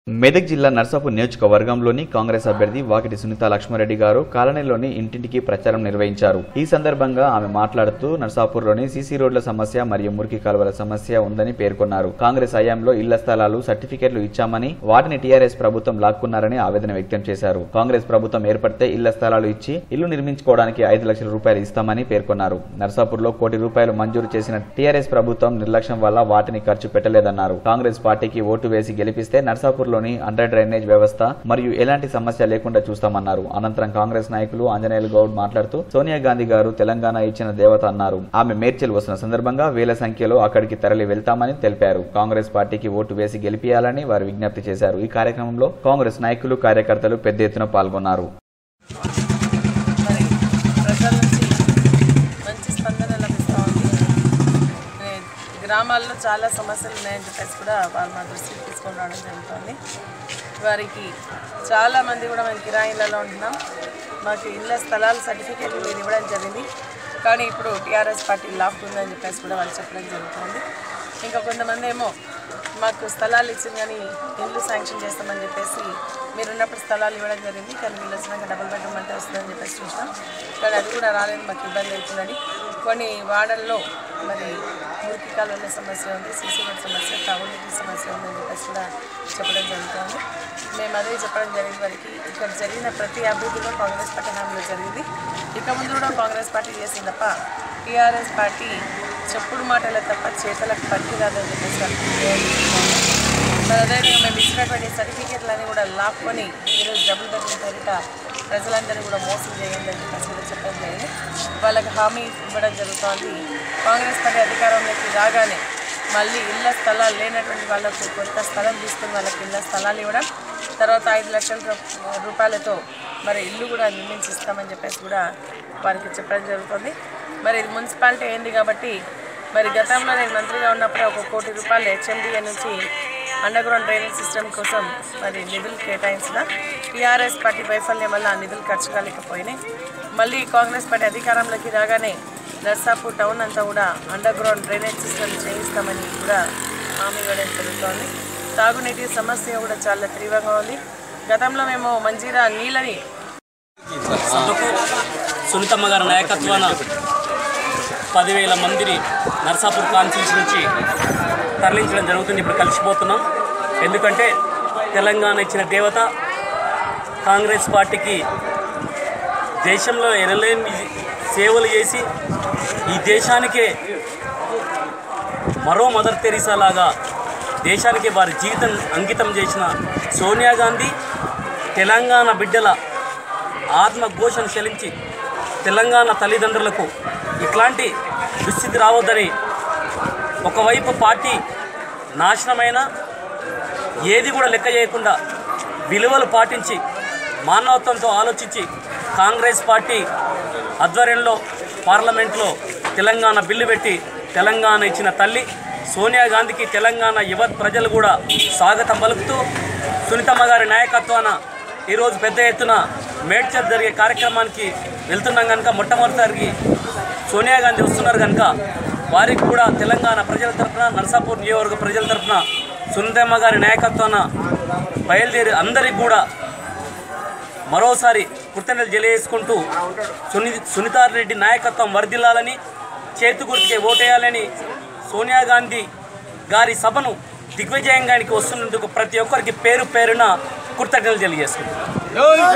మెదక్ జిల్లా నర్సాపూర్ నియోజకవర్గంలోని కాంగ్రెస్ అభ్యర్థి వాకిటి సునీత లక్ష్మారెడ్డి గారు కాలనీలోని ఇంటింటికి ప్రచారం నిర్వహించారు ఈ సందర్భంగా ఆమె మాట్లాడుతూ నర్సాపూర్లోని సీసీ రోడ్ల సమస్య మరియు మురికి కాలువల సమస్య ఉందని పేర్కొన్నారు కాంగ్రెస్ హయాంలో ఇళ్ల స్థలాలు సర్టిఫికెట్లు ఇచ్చామని వాటిని టీఆర్ఎస్ ప్రభుత్వం లాక్కున్నారని ఆవేదన వ్యక్తం చేశారు కాంగ్రెస్ ప్రభుత్వం ఏర్పడితే ఇళ్ల స్థలాలు ఇచ్చి ఇల్లు నిర్మించుకోవడానికి ఐదు లక్షల రూపాయలు ఇస్తామని పేర్కొన్నారు నర్సాపూర్లో కోటి రూపాయలు మంజూరు చేసిన టీఆర్ఎస్ ప్రభుత్వం నిర్లక్ష్యం వల్ల వాటిని ఖర్చు పెట్టలేదన్నారు కాంగ్రెస్ పార్టీకి ఓటు వేసి గెలిపిస్తే నర్సాపూర్లోని అండర్ డ్రైనేజ్ వ్యవస్థ మరియు ఎలాంటి సమస్య లేకుండా చూస్తామన్నారు అనంతరం కాంగ్రెస్ నాయకులు ఆంజనేయులు గౌడ్ మాట్లాడుతూ సోనియా గాంధీ గారు తెలంగాణ ఇచ్చిన దేవత అన్నారు ఆమె మేడ్చల్ వస్తున్న సందర్భంగా వేల సంఖ్యలో అక్కడికి తరలి వెళ్తామని తెలిపారు కాంగ్రెస్ పార్టీకి ఓటు వేసి గెలిపియాలని వారు విజ్ఞప్తి చేశారు ఈ కార్యక్రమంలో కాంగ్రెస్ నాయకులు కార్యకర్తలు పెద్ద ఎత్తున పాల్గొన్నారు మరి ప్రజల నుంచి మంచి స్పందన లభిస్తూ ఉంది ఏ, గ్రామాల్లో చాలా సమస్యలు ఉన్నాయని చెప్పేసి కూడా వాళ్ళు మా దృష్టికి తీసుకొని రావడం జరుగుతుంది వారికి చాలామంది కూడా మేము కిరాయిలలో ఉంటున్నాం మాకు ఇళ్ళ స్థలాలు సర్టిఫికేట్లు మీరు ఇవ్వడం జరిగింది కానీ ఇప్పుడు టీఆర్ఎస్ పార్టీ లాక్కుందని చెప్పేసి కూడా వాళ్ళు చెప్పడం జరుగుతుంది ఇంకా కొంతమంది ఏమో మాకు స్థలాలు ఇచ్చింది కానీ ఇల్లు శాంక్షన్ చేస్తామని చెప్పేసి మీరు ఉన్నప్పుడు స్థలాలు ఇవ్వడం జరిగింది కానీ వీళ్ళు వచ్చినాక డబుల్ బెడ్రూమ్ అంటే వస్తుందని చెప్పేసి చూసినాం కానీ అది కూడా రాలేదు మాకు ఇబ్బంది అవుతుందని కొన్ని వాడల్లో మరి మురికి కాలువల సమస్య ఉంది సీసీ రోడ్ సమస్య తాగునీటి సమస్య ఉందని చెప్పేసి కూడా చెప్పడం జరుగుతుంది మేము అదే చెప్పడం జరిగిన వారికి ఇక్కడ జరిగిన ప్రతి అభివృద్ధిలో కాంగ్రెస్ పార్టీ హామీలో జరిగింది ఇక ముందు కూడా కాంగ్రెస్ పార్టీ చేసింది తప్ప టీఆర్ఎస్ పార్టీ చెప్పుడు మాటలే తప్ప చేతలకు పనికి రాదని చెప్పేసి వాళ్ళకి తెలియజేస్తున్నాము. మరి అదేవిధంగా మేము ఇచ్చినటువంటి సర్టిఫికేట్లన్నీ కూడా లాక్కొని ఈరోజు డబుల్ బెడ్రూమ్ పేరిట ప్రజలందరినీ కూడా మోసం చేయండి అని చెప్పేసి కూడా చెప్పడం జరిగింది వాళ్ళకి హామీ ఇవ్వడం జరుగుతోంది కాంగ్రెస్ పార్టీ అధికారంలోకి రాగానే మళ్ళీ ఇళ్ళ స్థలాలు లేనటువంటి వాళ్ళకు కొంత స్థలం తీసుకుని వాళ్ళకి ఇళ్ళ స్థలాలు ఇవ్వడం తర్వాత ఐదు లక్షల రూ- రూపాయలతో మరి ఇల్లు కూడా నిర్మించి ఇస్తామని చెప్పేసి కూడా వారికి చెప్పడం జరుగుతుంది మరి ఇది మున్సిపాలిటీ అయింది కాబట్టి మరి గతంలో నేను మంత్రిగా ఉన్నప్పుడే ఒక కోటి రూపాయలు హెచ్ఎండిఏ నుంచి అండర్ గ్రౌండ్ డ్రైనేజ్ సిస్టమ్ కోసం మరి నిధులు కేటాయించిన టీఆర్ఎస్ పార్టీ వైఫల్యం వల్ల ఆ నిధులు ఖర్చు కాలేకపోయినాయి మళ్ళీ కాంగ్రెస్ పార్టీ అధికారంలోకి రాగానే నర్సాపూర్ టౌన్ అంతా కూడా అండర్ గ్రౌండ్ డ్రైనేజ్ సిస్టమ్ చేయిస్తామని కూడా హామీ ఇవ్వడం జరుగుతోంది తాగునీటి సమస్య కూడా చాలా తీవ్రంగా ఉంది గతంలో మేము మంజీరా నీళ్ళని సభకు సునీతమ్మ గారి నాయకత్వాన పదివేల మందిని నర్సాపూర్ కాన్స్టిట్యూన్సీ నుంచి తరలించడం జరుగుతుంది ఇప్పుడు కలిసిపోతున్నాం ఎందుకంటే తెలంగాణ ఇచ్చిన దేవత కాంగ్రెస్ పార్టీకి దేశంలో ఎనలేని సేవలు చేసి ఈ దేశానికే మరో మదర్ తెరీసా లాగా దేశానికి వారి జీవితం అంకితం చేసిన సోనియా గాంధీ తెలంగాణ బిడ్డల ఆత్మఘోషను చెలించి తెలంగాణ తల్లిదండ్రులకు ఇట్లాంటి దుస్థితి రావద్దని ఒకవైపు పార్టీ నాశనమైన ఏది కూడా లెక్క చేయకుండా విలువలు పాటించి మానవత్వంతో ఆలోచించి కాంగ్రెస్ పార్టీ ఆధ్వర్యంలో పార్లమెంట్లో తెలంగాణ బిల్లు పెట్టి తెలంగాణ ఇచ్చిన తల్లి సోనియా గాంధీకి తెలంగాణ యువ ప్రజలు కూడా స్వాగతం పలుకుతూ సునీతమ్మ గారి నాయకత్వాన ఈరోజు పెద్ద ఎత్తున మేడ్చర్ జరిగే కార్యక్రమానికి వెళ్తున్నాం కనుక మొట్టమొదటిసారికి సోనియా గాంధీ వస్తున్నారు కనుక వారికి కూడా తెలంగాణ ప్రజల తరఫున నర్సాపూర్ నియోజకవర్గ ప్రజల తరఫున సునీతమ్మ గారి నాయకత్వాన బయలుదేరి అందరికి కూడా మరోసారి కృతజ్ఞతలు తెలియజేసుకుంటూ సుని సునీతారెడ్డి నాయకత్వం వర్ధిల్లాలని చేతి గుర్తుకే ఓటేయాలని సోనియా గాంధీ గారి సభను దిగ్విజయంగానికి వస్తున్నందుకు ప్రతి ఒక్కరికి పేరు పేరున కృతజ్ఞతలు తెలియజేసుకుంటున్నాను